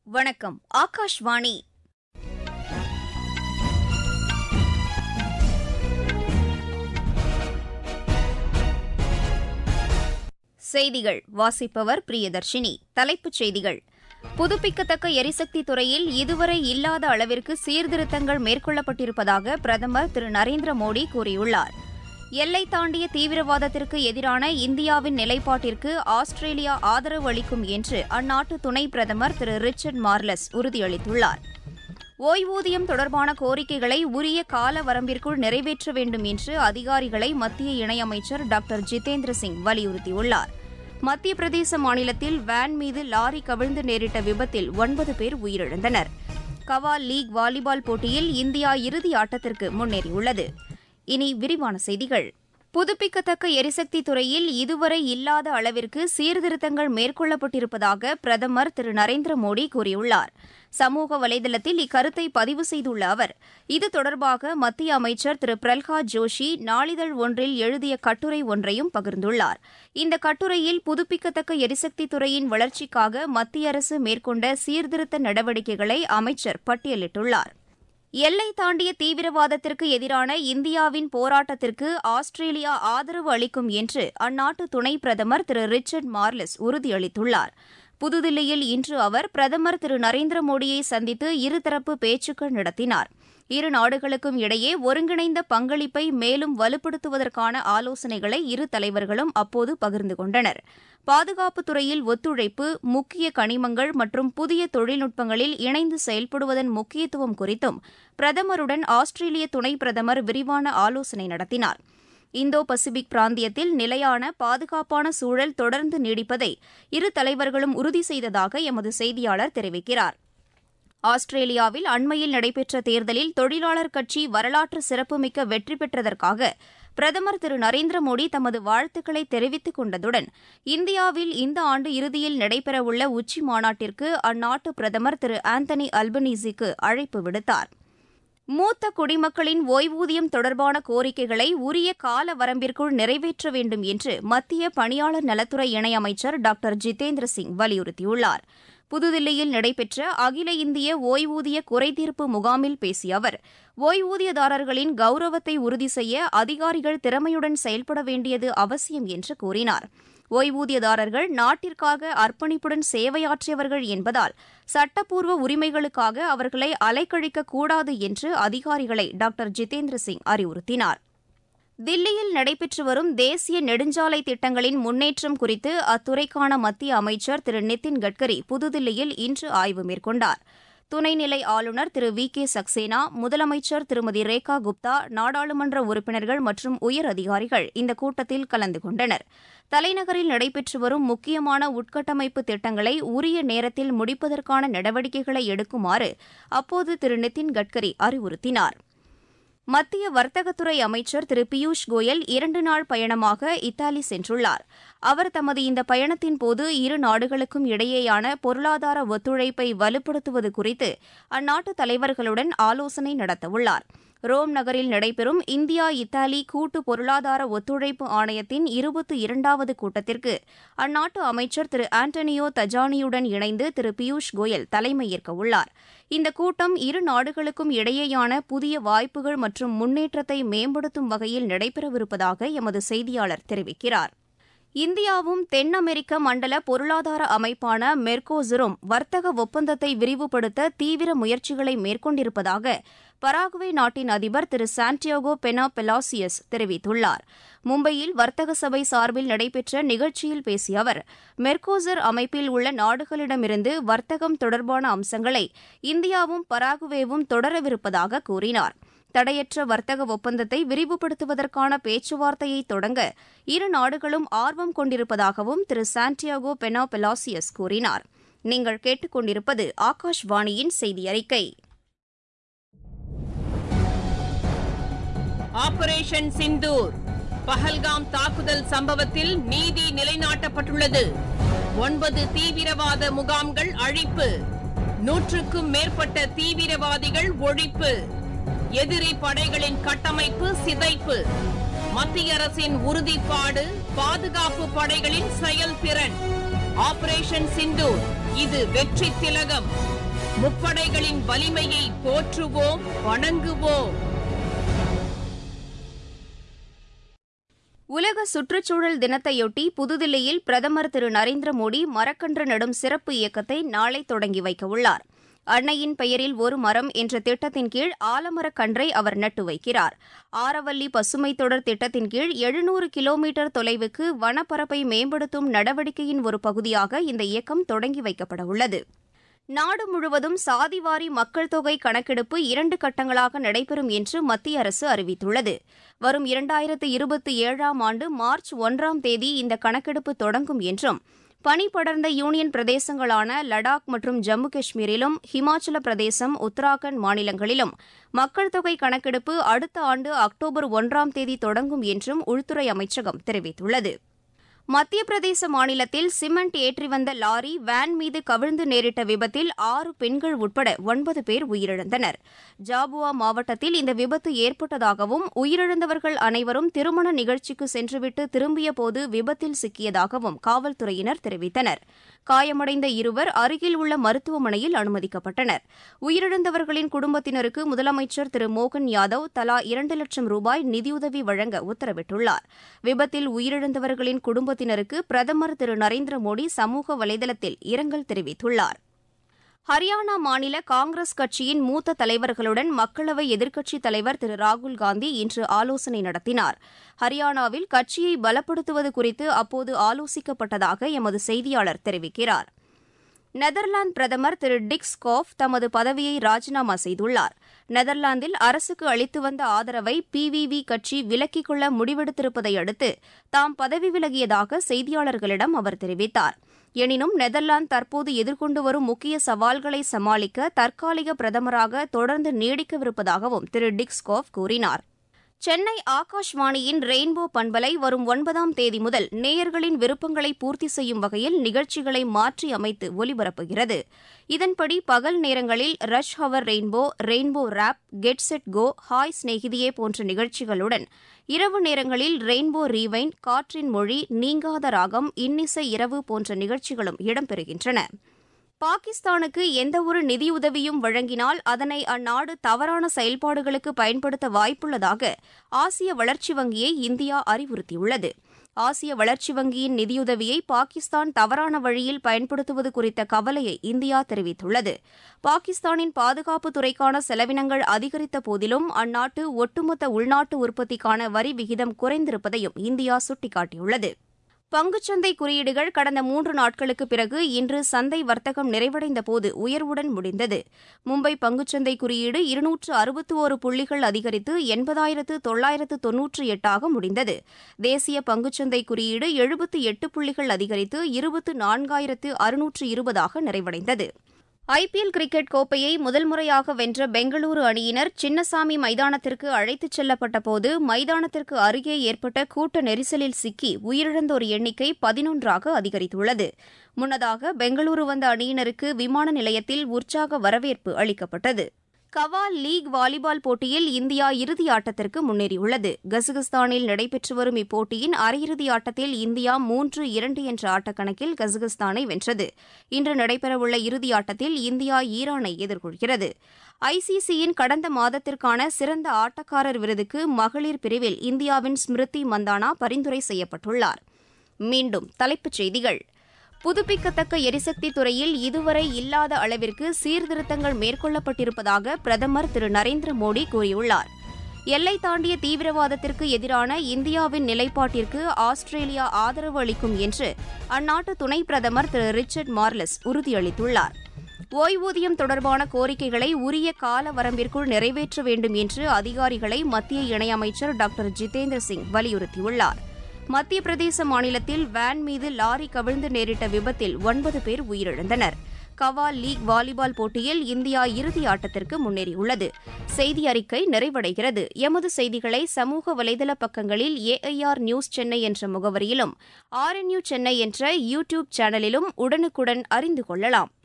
வணக்கம் ஆகாஷ்வாணி செய்திகள் வாசிப்பவர் பிரியதர்ஷினி தலைப்புச் செய்திகள் புதுப்பிக்கத்தக்க எரிசக்தி துறையில் இதுவரை இல்லாத அளவிற்கு சீர்திருத்தங்கள் மேற்கொள்ளப்பட்டிருப்பதாக பிரதமர் திரு நரேந்திர மோடி கூறியுள்ளார் எல்லை தாண்டிய தீவிரவாதத்திற்கு எதிரான இந்தியாவின் நிலைப்பாட்டிற்கு ஆஸ்திரேலியா ஆதரவு அளிக்கும் என்று அந்நாட்டு துணை பிரதமர் திரு ரிச்சர்ட் மார்லஸ் உறுதியளித்துள்ளார் ஓய்வூதியம் தொடர்பான கோரிக்கைகளை உரிய கால வரம்பிற்குள் நிறைவேற்ற வேண்டும் என்று அதிகாரிகளை மத்திய இணையமைச்சர் டாக்டர் ஜிதேந்திர சிங் வலியுறுத்தியுள்ளார் மத்திய பிரதேச மாநிலத்தில் வேன் மீது லாரி கவிழ்ந்து நேரிட்ட விபத்தில் ஒன்பது பேர் உயிரிழந்தனர் கவால் லீக் வாலிபால் போட்டியில் இந்தியா இறுதி ஆட்டத்திற்கு முன்னேறியுள்ளது இனி விரிவான செய்திகள் புதுப்பிக்கத்தக்க எரிசக்தி துறையில் இதுவரை இல்லாத அளவிற்கு சீர்திருத்தங்கள் மேற்கொள்ளப்பட்டிருப்பதாக பிரதமர் திரு நரேந்திர மோடி கூறியுள்ளார் சமூக வலைதளத்தில் இக்கருத்தை பதிவு செய்துள்ள அவர் இது தொடர்பாக மத்திய அமைச்சர் திரு பிரல்ஹாத் ஜோஷி நாளிதழ் ஒன்றில் எழுதிய கட்டுரை ஒன்றையும் பகிர்ந்துள்ளார் இந்த கட்டுரையில் புதுப்பிக்கத்தக்க எரிசக்தி துறையின் வளர்ச்சிக்காக மத்திய அரசு மேற்கொண்ட சீர்திருத்த நடவடிக்கைகளை அமைச்சர் பட்டியலிட்டுள்ளார் எல்லை தாண்டிய தீவிரவாதத்திற்கு எதிரான இந்தியாவின் போராட்டத்திற்கு ஆஸ்திரேலியா ஆதரவு அளிக்கும் என்று அந்நாட்டு துணை பிரதமர் திரு ரிச்சர்ட் மார்லஸ் உறுதியளித்துள்ளார் புதுதில்லியில் இன்று அவர் பிரதமர் திரு நரேந்திர மோடியை சந்தித்து இருதரப்பு பேச்சுக்கள் நடத்தினார் இரு நாடுகளுக்கும் இடையே ஒருங்கிணைந்த பங்களிப்பை மேலும் வலுப்படுத்துவதற்கான ஆலோசனைகளை இரு தலைவர்களும் அப்போது பகிர்ந்து கொண்டனர் பாதுகாப்புத் துறையில் ஒத்துழைப்பு முக்கிய கனிமங்கள் மற்றும் புதிய தொழில்நுட்பங்களில் இணைந்து செயல்படுவதன் முக்கியத்துவம் குறித்தும் பிரதமருடன் ஆஸ்திரேலிய துணை பிரதமர் விரிவான ஆலோசனை நடத்தினார் இந்தோ பசிபிக் பிராந்தியத்தில் நிலையான பாதுகாப்பான சூழல் தொடர்ந்து நீடிப்பதை இரு தலைவர்களும் உறுதி செய்ததாக எமது செய்தியாளர் தெரிவிக்கிறார் ஆஸ்திரேலியாவில் அண்மையில் நடைபெற்ற தேர்தலில் தொழிலாளர் கட்சி வரலாற்று சிறப்புமிக்க வெற்றி பெற்றதற்காக பிரதமர் திரு நரேந்திர மோடி தமது வாழ்த்துக்களை தெரிவித்துக் கொண்டதுடன் இந்தியாவில் இந்த ஆண்டு இறுதியில் நடைபெறவுள்ள உச்சி மாநாட்டிற்கு அந்நாட்டு பிரதமர் திரு ஆந்தனி அல்பனீசிக்கு அழைப்பு விடுத்தார் மூத்த குடிமக்களின் ஓய்வூதியம் தொடர்பான கோரிக்கைகளை உரிய கால வரம்பிற்குள் நிறைவேற்ற வேண்டும் என்று மத்திய பணியாளர் நலத்துறை இணையமைச்சர் டாக்டர் ஜிதேந்திர சிங் வலியுறுத்தியுள்ளார் புதுதில்லியில் நடைபெற்ற அகில இந்திய ஓய்வூதிய குறைதீர்ப்பு முகாமில் பேசிய அவர் ஓய்வூதியதாரர்களின் கௌரவத்தை உறுதி செய்ய அதிகாரிகள் திறமையுடன் செயல்பட வேண்டியது அவசியம் என்று கூறினார் ஓய்வூதியதாரர்கள் நாட்டிற்காக அர்ப்பணிப்புடன் சேவையாற்றியவர்கள் என்பதால் சட்டப்பூர்வ உரிமைகளுக்காக அவர்களை அலைக்கழிக்க கூடாது என்று அதிகாரிகளை டாக்டர் ஜிதேந்திர சிங் அறிவுறுத்தினார் தில்லியில் நடைபெற்று வரும் தேசிய நெடுஞ்சாலை திட்டங்களின் முன்னேற்றம் குறித்து அத்துறைக்கான மத்திய அமைச்சர் திரு நிதின் கட்கரி புதுதில்லியில் இன்று ஆய்வு மேற்கொண்டார் துணைநிலை ஆளுநர் திரு வி கே சக்சேனா முதலமைச்சர் திருமதி ரேகா குப்தா நாடாளுமன்ற உறுப்பினர்கள் மற்றும் உயர் அதிகாரிகள் இந்த கூட்டத்தில் கலந்து கொண்டனர் தலைநகரில் நடைபெற்று வரும் முக்கியமான உட்கட்டமைப்பு திட்டங்களை உரிய நேரத்தில் முடிப்பதற்கான நடவடிக்கைகளை எடுக்குமாறு அப்போது திரு நிதின் கட்கரி அறிவுறுத்தினார் மத்திய வர்த்தகத்துறை அமைச்சர் திரு பியூஷ் கோயல் இரண்டு நாள் பயணமாக இத்தாலி சென்றுள்ளார் அவர் தமது இந்த பயணத்தின் போது இரு நாடுகளுக்கும் இடையேயான பொருளாதார ஒத்துழைப்பை வலுப்படுத்துவது குறித்து அந்நாட்டு தலைவர்களுடன் ஆலோசனை நடத்தவுள்ளார் ரோம் நகரில் நடைபெறும் இந்தியா இத்தாலி கூட்டு பொருளாதார ஒத்துழைப்பு ஆணையத்தின் இருபத்தி இரண்டாவது கூட்டத்திற்கு அந்நாட்டு அமைச்சர் திரு ஆண்டனியோ தஜானியுடன் இணைந்து திரு பியூஷ் கோயல் தலைமையேற்க உள்ளார் இந்த கூட்டம் இரு நாடுகளுக்கும் இடையேயான புதிய வாய்ப்புகள் மற்றும் முன்னேற்றத்தை மேம்படுத்தும் வகையில் நடைபெறவிருப்பதாக எமது செய்தியாளர் தெரிவிக்கிறார் இந்தியாவும் தென் அமெரிக்க மண்டல பொருளாதார அமைப்பான மெர்கோசரும் வர்த்தக ஒப்பந்தத்தை விரிவுபடுத்த தீவிர முயற்சிகளை மேற்கொண்டிருப்பதாக பராகுவே நாட்டின் அதிபர் திரு சாண்டியாகோ பெனா பெலாசியஸ் தெரிவித்துள்ளார் மும்பையில் வர்த்தக சபை சார்பில் நடைபெற்ற நிகழ்ச்சியில் பேசிய அவர் மெர்கோசர் அமைப்பில் உள்ள நாடுகளிடமிருந்து வர்த்தகம் தொடர்பான அம்சங்களை இந்தியாவும் பராகுவேவும் தொடரவிருப்பதாக கூறினார் தடையற்ற வர்த்தக ஒப்பந்தத்தை விரிவுபடுத்துவதற்கான பேச்சுவார்த்தையை தொடங்க இரு நாடுகளும் ஆர்வம் கொண்டிருப்பதாகவும் திரு சாண்டியாகோ பெனா பெலாசியஸ் கூறினார் நீங்கள் கேட்டுக்கொண்டிருப்பது ஆகாஷ்வாணியின் செய்தி அறிக்கை ஆபரேஷன் சிந்தூர் பஹல்காம் தாக்குதல் சம்பவத்தில் நீதி நிலைநாட்டப்பட்டுள்ளது ஒன்பது தீவிரவாத முகாம்கள் அழிப்பு நூற்றுக்கும் மேற்பட்ட தீவிரவாதிகள் ஒழிப்பு எதிரி படைகளின் கட்டமைப்பு சிதைப்பு மத்திய அரசின் உறுதிப்பாடு பாதுகாப்பு படைகளின் செயல்திறன் ஆபரேஷன் சிந்தூர் இது வெற்றி திலகம் முப்படைகளின் வலிமையை போற்றுவோம் வணங்குவோம் உலக சுற்றுச்சூழல் தினத்தையொட்டி புதுதில்லியில் பிரதமர் திரு நரேந்திர மோடி மரக்கன்று நடும் சிறப்பு இயக்கத்தை நாளை தொடங்கி வைக்க உள்ளார் அன்னையின் பெயரில் ஒரு மரம் என்ற திட்டத்தின் கீழ் ஆலமரக் கன்றை அவர் நட்டு வைக்கிறார் ஆரவல்லி பசுமை தொடர் திட்டத்தின் கீழ் எழுநூறு கிலோமீட்டர் தொலைவுக்கு வனப்பரப்பை மேம்படுத்தும் நடவடிக்கையின் ஒரு பகுதியாக இந்த இயக்கம் தொடங்கி வைக்கப்பட உள்ளது நாடு முழுவதும் சாதிவாரி மக்கள் தொகை கணக்கெடுப்பு இரண்டு கட்டங்களாக நடைபெறும் என்று மத்திய அரசு அறிவித்துள்ளது வரும் இரண்டாயிரத்து இருபத்தி ஏழாம் ஆண்டு மார்ச் ஒன்றாம் தேதி இந்த கணக்கெடுப்பு தொடங்கும் என்றும் பனி படர்ந்த யூனியன் பிரதேசங்களான லடாக் மற்றும் ஜம்மு காஷ்மீரிலும் ஹிமாச்சல பிரதேசம் உத்தராகண்ட் மாநிலங்களிலும் மக்கள் தொகை கணக்கெடுப்பு அடுத்த ஆண்டு அக்டோபர் ஒன்றாம் தேதி தொடங்கும் என்றும் உள்துறை அமைச்சகம் தெரிவித்துள்ளது மத்திய பிரதேச மாநிலத்தில் சிமெண்ட் ஏற்றி வந்த லாரி வேன் மீது கவிழ்ந்து நேரிட்ட விபத்தில் ஆறு பெண்கள் உட்பட ஒன்பது பேர் உயிரிழந்தனர் ஜாபுவா மாவட்டத்தில் இந்த விபத்து ஏற்பட்டதாகவும் உயிரிழந்தவர்கள் அனைவரும் திருமண நிகழ்ச்சிக்கு சென்றுவிட்டு திரும்பிய போது விபத்தில் சிக்கியதாகவும் காவல்துறையினர் தெரிவித்தனர் காயமடைந்த இருவர் அருகில் உள்ள மருத்துவமனையில் அனுமதிக்கப்பட்டனர் உயிரிழந்தவர்களின் குடும்பத்தினருக்கு முதலமைச்சர் திரு மோகன் யாதவ் தலா இரண்டு லட்சம் ரூபாய் நிதியுதவி வழங்க உத்தரவிட்டுள்ளார் விபத்தில் உயிரிழந்தவர்களின் குடும்பத்தினருக்கு பிரதமர் திரு நரேந்திர மோடி சமூக வலைதளத்தில் இரங்கல் தெரிவித்துள்ளார் ஹரியானா மாநில காங்கிரஸ் கட்சியின் மூத்த தலைவர்களுடன் மக்களவை எதிர்க்கட்சித் தலைவர் திரு ராகுல் காந்தி இன்று ஆலோசனை நடத்தினார் ஹரியானாவில் கட்சியை பலப்படுத்துவது குறித்து அப்போது ஆலோசிக்கப்பட்டதாக எமது செய்தியாளர் தெரிவிக்கிறார் நெதர்லாந்து பிரதமர் திரு டிக் ஸ்கோஃப் தமது பதவியை ராஜினாமா செய்துள்ளார் நெதர்லாந்தில் அரசுக்கு அளித்து வந்த ஆதரவை பிவிவி கட்சி விலக்கிக் கொள்ள முடிவெடுத்திருப்பதை அடுத்து தாம் பதவி விலகியதாக செய்தியாளர்களிடம் அவர் தெரிவித்தார் எனினும் நெதர்லாந்து தற்போது எதிர்கொண்டு வரும் முக்கிய சவால்களை சமாளிக்க தற்காலிக பிரதமராக தொடர்ந்து நீடிக்கவிருப்பதாகவும் திரு டிக் ஸ்கோஃப் கூறினார் சென்னை ஆகாஷ்வாணியின் ரெயின்போ பண்பலை வரும் ஒன்பதாம் தேதி முதல் நேயர்களின் விருப்பங்களை பூர்த்தி செய்யும் வகையில் நிகழ்ச்சிகளை மாற்றி அமைத்து ஒலிபரப்புகிறது இதன்படி பகல் நேரங்களில் rush hour rainbow rainbow rap get set go hi ஸ்நேகிதியே போன்ற நிகழ்ச்சிகளுடன் இரவு நேரங்களில் ரெயின்போ ரீவைன் காற்றின் மொழி நீங்காத ராகம் இன்னிசை இரவு போன்ற நிகழ்ச்சிகளும் இடம்பெறுகின்றன பாகிஸ்தானுக்கு எந்தவொரு நிதியுதவியும் வழங்கினால் அதனை அந்நாடு தவறான செயல்பாடுகளுக்கு பயன்படுத்த வாய்ப்புள்ளதாக ஆசிய வளர்ச்சி வங்கியை இந்தியா அறிவுறுத்தியுள்ளது ஆசிய வளர்ச்சி வங்கியின் நிதியுதவியை பாகிஸ்தான் தவறான வழியில் பயன்படுத்துவது குறித்த கவலையை இந்தியா தெரிவித்துள்ளது பாகிஸ்தானின் பாதுகாப்பு துறைக்கான செலவினங்கள் அதிகரித்த போதிலும் அந்நாட்டு ஒட்டுமொத்த உள்நாட்டு உற்பத்திக்கான வரி விகிதம் குறைந்திருப்பதையும் இந்தியா சுட்டிக்காட்டியுள்ளது பங்குச்சந்தை குறியீடுகள் கடந்த மூன்று நாட்களுக்கு பிறகு இன்று சந்தை வர்த்தகம் நிறைவடைந்த போது உயர்வுடன் முடிந்தது மும்பை பங்குச்சந்தை குறியீடு இருநூற்று அறுபத்தி ஒரு புள்ளிகள் அதிகரித்து எண்பதாயிரத்து தொள்ளாயிரத்து தொன்னூற்றி எட்டாக முடிந்தது தேசிய பங்குச்சந்தை குறியீடு எழுபத்து எட்டு புள்ளிகள் அதிகரித்து இருபத்து நான்காயிரத்து அறுநூற்று இருபதாக நிறைவடைந்தது ஐபிஎல் கிரிக்கெட் கோப்பையை முதல் முறையாக வென்ற பெங்களூரு அணியினர் சின்னசாமி மைதானத்திற்கு அழைத்துச் செல்லப்பட்டபோது மைதானத்திற்கு அருகே ஏற்பட்ட கூட்ட நெரிசலில் சிக்கி உயிரிழந்தோர் எண்ணிக்கை பதினொன்றாக அதிகரித்துள்ளது முன்னதாக பெங்களூரு வந்த அணியினருக்கு விமான நிலையத்தில் உற்சாக வரவேற்பு அளிக்கப்பட்டது கவால் லீக் வாலிபால் போட்டியில் இந்தியா இறுதி ஆட்டத்திற்கு முன்னேறியுள்ளது கசகஸ்தானில் நடைபெற்று வரும் இப்போட்டியின் அரையிறுதி ஆட்டத்தில் இந்தியா மூன்று இரண்டு என்ற ஆட்டக்கணக்கில் கசகஸ்தானை வென்றது இன்று நடைபெறவுள்ள இறுதி ஆட்டத்தில் இந்தியா ஈரானை எதிர்கொள்கிறது ஐசிசியின் கடந்த மாதத்திற்கான சிறந்த ஆட்டக்காரர் விருதுக்கு மகளிர் பிரிவில் இந்தியாவின் ஸ்மிருதி மந்தானா பரிந்துரை செய்யப்பட்டுள்ளார் மீண்டும் தலைப்புச் செய்திகள் புதுப்பிக்கத்தக்க எரிசக்தி துறையில் இதுவரை இல்லாத அளவிற்கு சீர்திருத்தங்கள் மேற்கொள்ளப்பட்டிருப்பதாக பிரதமர் திரு நரேந்திர மோடி கூறியுள்ளார் எல்லை தாண்டிய தீவிரவாதத்திற்கு எதிரான இந்தியாவின் நிலைப்பாட்டிற்கு ஆஸ்திரேலியா ஆதரவு அளிக்கும் என்று அந்நாட்டு துணை பிரதமர் திரு ரிச்சர்ட் மார்லஸ் உறுதியளித்துள்ளார் ஓய்வூதியம் தொடர்பான கோரிக்கைகளை உரிய கால வரம்பிற்குள் நிறைவேற்ற வேண்டும் என்று அதிகாரிகளை மத்திய இணையமைச்சர் டாக்டர் ஜிதேந்திர சிங் வலியுறுத்தியுள்ளார் மத்திய பிரதேச மாநிலத்தில் வேன் மீது லாரி கவிழ்ந்து நேரிட்ட விபத்தில் ஒன்பது பேர் உயிரிழந்தனர் கவால் லீக் வாலிபால் போட்டியில் இந்தியா இறுதி ஆட்டத்திற்கு முன்னேறியுள்ளது செய்தி அறிக்கை நிறைவடைகிறது எமது செய்திகளை சமூக வலைதள பக்கங்களில் ஏஐஆர் நியூஸ் சென்னை என்ற முகவரியிலும் ஆர்என்யூ சென்னை என்ற யூ டியூப் சேனலிலும் உடனுக்குடன் அறிந்து கொள்ளலாம்